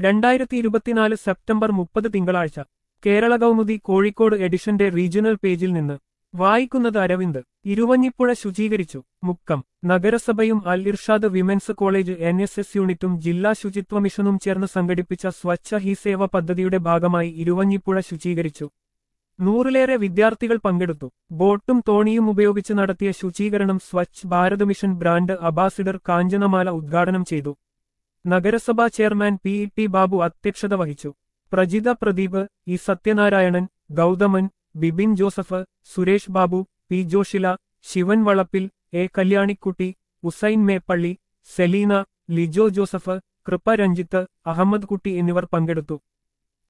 രണ്ടായിരത്തി ഇരുപത്തിനാല് സെപ്റ്റംബർ മുപ്പത് തിങ്കളാഴ്ച കേരള കൗമുദി കോഴിക്കോട് എഡിഷന്റെ റീജിയണൽ പേജിൽ നിന്ന് വായിക്കുന്നത് അരവിന്ദ് ഇരുവഞ്ഞിപ്പുഴ ശുചീകരിച്ചു മുക്കം നഗരസഭയും Al Irshad women's college N S S യൂണിറ്റും ജില്ലാ ശുചിത്വ മിഷനും ചേർന്ന് സംഘടിപ്പിച്ച സ്വച്ഛ ഹി സേവ പദ്ധതിയുടെ ഭാഗമായി ഇരുവഞ്ഞിപ്പുഴ ശുചീകരിച്ചു നൂറിലേറെ വിദ്യാർത്ഥികൾ പങ്കെടുത്തു ബോട്ടും തോണിയും ഉപയോഗിച്ച് നടത്തിയ ശുചീകരണം Swachh Bharat mission brand ambassador Kanchanamala ഉദ്ഘാടനം ചെയ്തു നഗരസഭാ chairman P E T Babu അധ്യക്ഷത വഹിച്ചു Prajitha Pradeep E Sathyanarayanan Gauthaman Bibin Joseph Suresh Babu P Joshila Shivan Valappil A Kalyanikutty Usain Meppally Seleena Lijo Joseph Kripa Ranjith Ahmed കുട്ടി എന്നിവർ പങ്കെടുത്തു